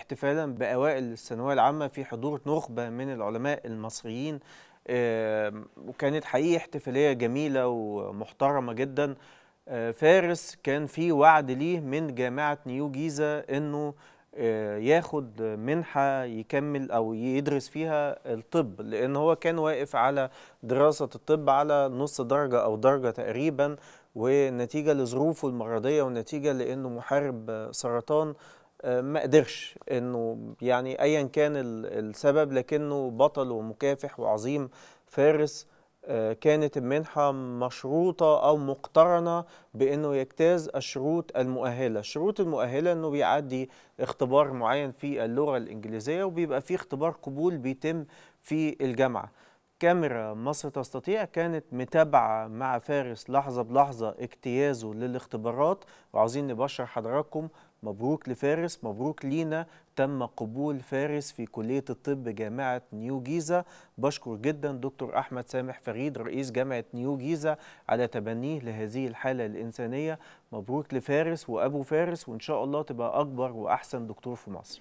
احتفالا بأوائل الثانوية العامة في حضور نخبة من العلماء المصريين آم، وكانت حقيقة احتفالية جميلة ومحترمة جدا آه، فارس كان في وعد ليه من جامعة نيو جيزة انه آه، ياخد منحة يكمل او يدرس فيها الطب لان هو كان واقف على دراسة الطب على نص درجة او درجة تقريبا ونتيجة لظروفه المرضية ونتيجة لانه محارب آه، سرطان آه، ما قدرش انه يعني ايا كان ال- السبب لكنه بطل ومكافح وعظيم فارس آه، كانت المنحة مشروطة أو مقترنة بأنه يجتاز الشروط المؤهلة الشروط المؤهلة أنه بيعدي اختبار معين في اللغة الإنجليزية وبيبقى فيه اختبار قبول بيتم في الجامعة كاميرا مصر تستطيع كانت متابعة مع فارس لحظة بلحظة اجتيازه للاختبارات وعاوزين نبشر حضراتكم مبروك لفارس مبروك لينا تم قبول فارس في كلية الطب جامعة نيو جيزة بشكر جدا دكتور أحمد سامح فريد رئيس جامعة نيو جيزة على تبنيه لهذه الحالة الإنسانية مبروك لفارس وأبو فارس وإن شاء الله تبقى أكبر وأحسن دكتور في مصر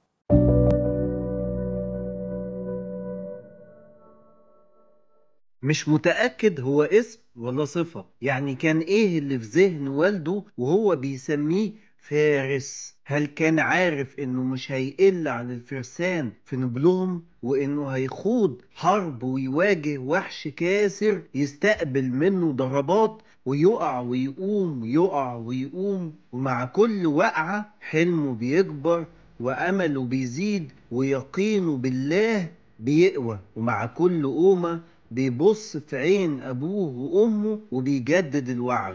مش متأكد هو اسم ولا صفة يعني كان ايه اللي في ذهن والده وهو بيسميه فارس هل كان عارف انه مش هيقل عن الفرسان في نبلهم وانه هيخوض حرب ويواجه وحش كاسر يستقبل منه ضربات ويقع ويقوم يقع ويقوم ومع كل وقعة حلمه بيكبر وأمله بيزيد ويقينه بالله بيقوى ومع كل قومة بيبص في عين أبوه وأمه وبيجدد الوعد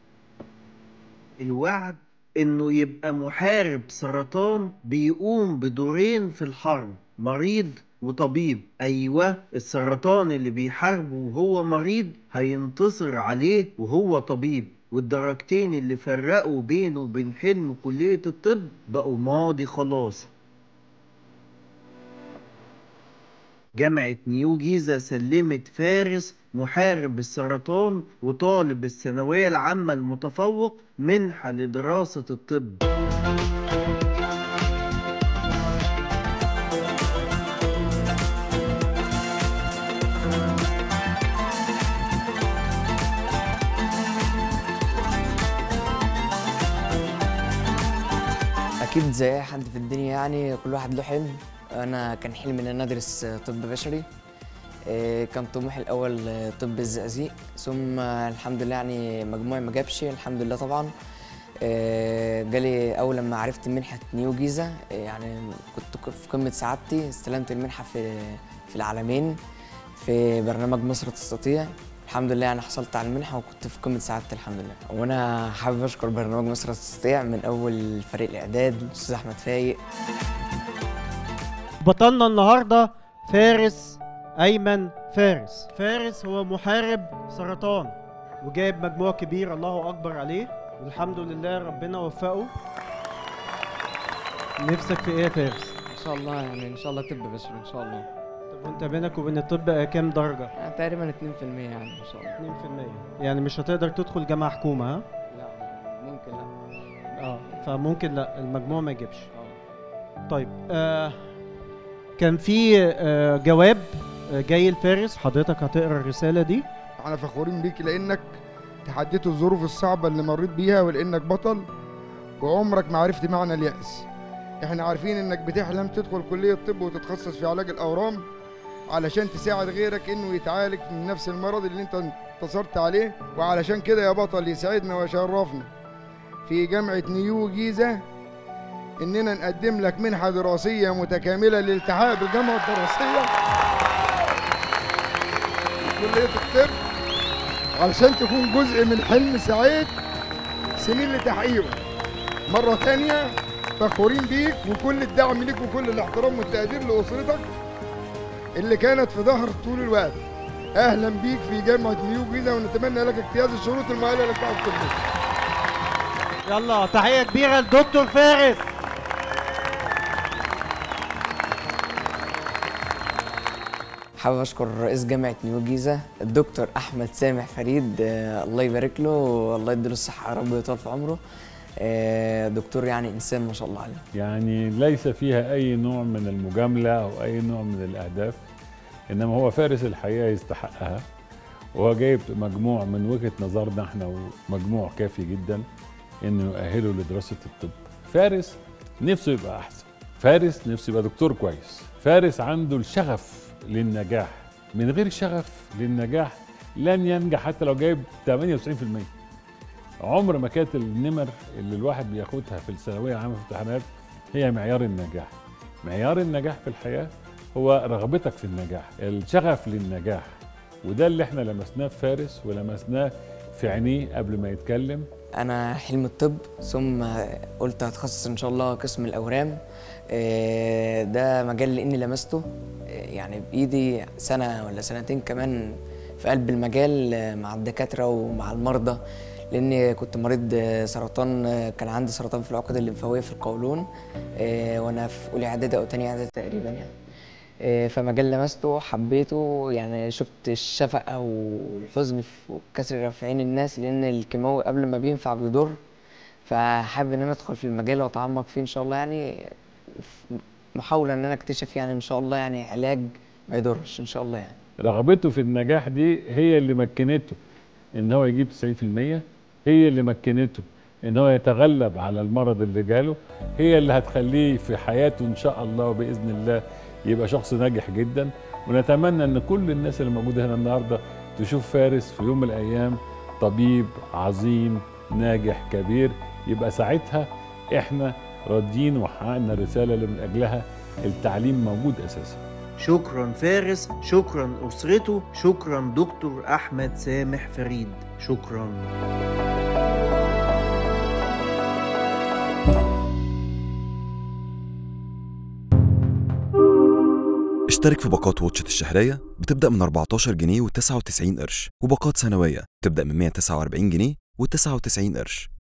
الوعد إنه يبقى محارب سرطان بيقوم بدورين في الحرب مريض وطبيب أيوة السرطان اللي بيحاربه وهو مريض هينتصر عليه وهو طبيب والدرجتين اللي فرقوا بينه وبين حلم كلية الطب بقوا ماضي خلاص جامعة نيو جيزة سلمت فارس محارب السرطان وطالب الثانوية العامة المتفوق منحة لدراسة الطب اكيد زي اي حد في الدنيا يعني كل واحد له حلم انا كان حلمي ان انا ادرس طب بشري إيه، كان طموحي الاول طب الزقازيق ثم الحمد لله يعني مجموعي ما جابش الحمد لله طبعا إيه، جالي اول لما عرفت منحه نيو جيزه إيه، يعني كنت في قمه سعادتي استلمت المنحه في في العالمين في برنامج مصر تستطيع الحمد لله انا حصلت على المنحه وكنت في قمه سعادتي الحمد لله وانا حابب اشكر برنامج مصر تستطيع من اول فريق الاعداد الاستاذ احمد فايق بطلنا النهارده فارس ايمن فارس فارس هو محارب سرطان وجايب مجموع كبير الله اكبر عليه والحمد لله ربنا وفقه نفسك في ايه يا فارس ان شاء الله يعني ان شاء الله طب بشري ان شاء الله طب وانت بينك وبين الطب كام درجه يعني تقريبا 2% يعني ان شاء الله 2% يعني مش هتقدر تدخل جامعه حكومه ها لا ممكن لا اه فممكن لا المجموع ما يجيبش اه طيب آه كان في آه جواب آه جاي لفارس حضرتك هتقرا الرساله دي احنا فخورين بيك لانك تحديت الظروف الصعبة اللي مريت بيها ولانك بطل وعمرك ما عرفت معنى اليأس احنا عارفين انك بتحلم تدخل كلية طب وتتخصص في علاج الاورام علشان تساعد غيرك انه يتعالج من نفس المرض اللي انت انتصرت عليه وعلشان كده يا بطل يسعدنا ويشرفنا في جامعة نيو جيزة اننا نقدم لك منحة دراسية متكاملة للالتحاق بالجامعة الدراسية كلية الطب علشان تكون جزء من حلم سعيد سنين لتحقيقه مرة تانية فخورين بيك وكل الدعم ليك وكل الاحترام والتقدير لأسرتك اللي كانت في ظهر طول الوقت أهلا بيك في جامعة نيو جيزة ونتمنى لك اجتياز الشروط المؤهلة للتعب الطبي يلا تحيه كبيره لدكتور فارس حابب اشكر رئيس جامعه نيو جيزه الدكتور احمد سامح فريد آه، الله يبارك له والله يديله الصحه يا رب ويطول في عمره آه، دكتور يعني انسان ما شاء الله عليه يعني ليس فيها أي نوع من المجاملة أو أي نوع من الأهداف إنما هو فارس الحقيقة يستحقها وهو جايب مجموع من وجهة نظرنا احنا ومجموع كافي جدا إنه يؤهله لدراسة الطب فارس نفسه يبقى أحسن فارس نفسه يبقى دكتور كويس فارس عنده الشغف للنجاح من غير شغف للنجاح لن ينجح حتى لو جايب 98% عمر ما كانت النمر اللي الواحد بياخدها في الثانويه العامه في الامتحانات هي معيار النجاح معيار النجاح في الحياه هو رغبتك في النجاح الشغف للنجاح وده اللي احنا لمسناه في فارس ولمسناه في عينيه قبل ما يتكلم انا حلم الطب ثم قلت هتخصص ان شاء الله قسم الاورام آه، ده مجال لاني لمسته آه، يعني بايدي سنه ولا سنتين كمان في قلب المجال آه، مع الدكاتره ومع المرضى لاني كنت مريض آه، سرطان آه، كان عندي سرطان في العقد الليمفاويه في القولون آه، وانا في اولى اعدادي او تانية اعدادي تقريبا يعني آه، فمجال لمسته حبيته يعني شفت الشفقة والحزن في- وكسر في عين الناس لأن الكيماوي قبل ما بينفع بيضر فحابب إن أنا أدخل في المجال وأتعمق فيه إن شاء الله يعني في محاولة إن أنا أكتشف يعني إن شاء الله يعني علاج ما يضرش إن شاء الله يعني رغبته في النجاح دي هي اللي مكنته ان هو يجيب 90% هي اللي مكنته ان هو يتغلب على المرض اللي جاله هي اللي هتخليه في حياته ان شاء الله باذن الله يبقى شخص ناجح جدا ونتمنى ان كل الناس اللي موجوده هنا النهارده تشوف فارس في يوم من الايام طبيب عظيم ناجح كبير يبقى ساعتها احنا راضيين وحققنا الرساله اللي من اجلها التعليم موجود اساسا شكرا فارس شكرا أسرته شكرا دكتور أحمد سامح فريد شكرا اشترك في باقات واتشت الشهرية بتبدأ من 14 جنيه و99 قرش وباقات سنوية تبدأ من 149 جنيه و99 قرش